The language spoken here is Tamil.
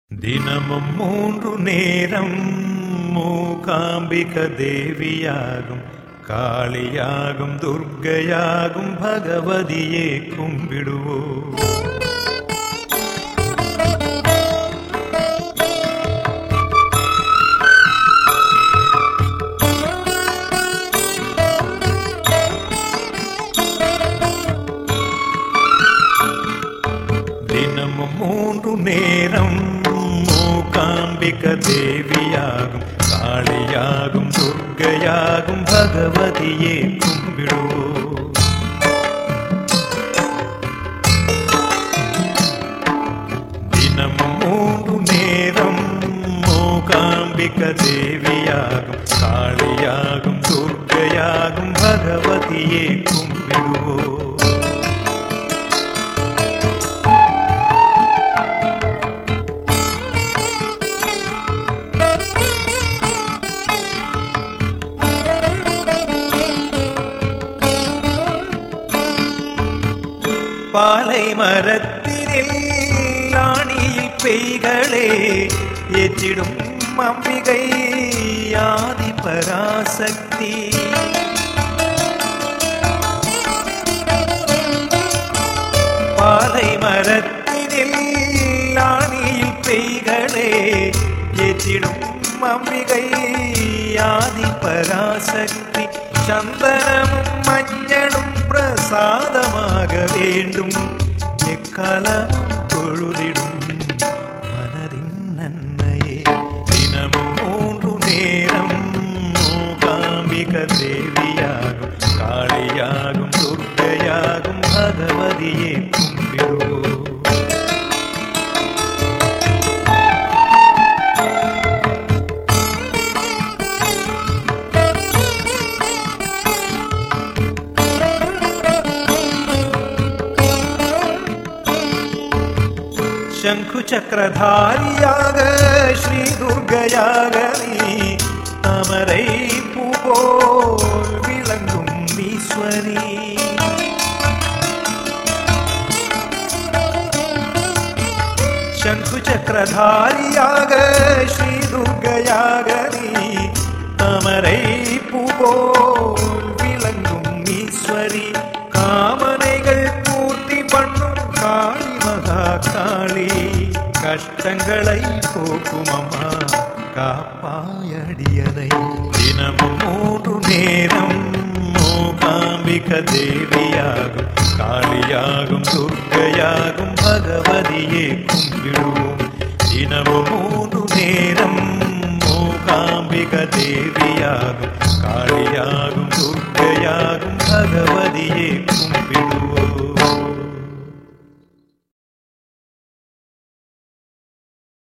தினமும் மூன்று நேரம் மூகாம்பிக தேவியாகும் காளியாகும் துர்க்கையாகும் பகவதியே கும்பிடுவோம் தினமும் மூன்று நேரம் மூகாம்பிக தேவியாகும் காளியாகும் துர்க்கையாகும் பகவதியே கும்பிடுவோம் தினமும் மூன்று நேரம் மூகாம்பிக தேவியாகும் காளியாகும் துர்க்கையாகும் பகவதியே கும்பிடுவோம் பாலை மரத்தினில் ஆணியில் பெய்களே ஏற்றிடும் அம்பிகை ஆதி பராசக்தி பாலை மரத்தினில் ஆணியில் பெய்களே ஏற்றிடும் அம்பிகை ஆதி பராசக்தி சந்தனமும் மஞ்சளும் பிரசாதமாக வேண்டும் எக்காலமும் தொழுதிடும் மனதின் நன்மையே தினமும் மூன்று நேரம் மூகாம்பிக தேவியாகும் காளியாகும் துர்க்கையாகும் பகவதியே கும்பிடுவோம் ശംഖു ചക്രധാരിയാക ശ്രീ ദുർഗയാക നീ അമരൈ പൂപോൽ വിളങ്ങും ഈശ്വരി ശംഖു ചക്രധാരിയാക ശ്രീ ദുർഗയാക നീ അമരൈ പൂപോൽ വിളങ്ങും ഈശ്വരി കാമനകൾ பூர்த்தி பண்ணும் காளி மகா காளி கஷ்டங்களை போக்கும் அம்மா காப்பாயடியனை தினமும் மூன்று நேரம் மூகாம்பிக தேவியாகும் காளியாகும் துர்க்கையாகும் பகவதியே கும்பிடுவோம் தினமும் மூன்று நேரம் மூகாம்பிக தேவியாகும் காளியாகும் துர்க்கையாகும் பகவதியே கும்பிடுவோம்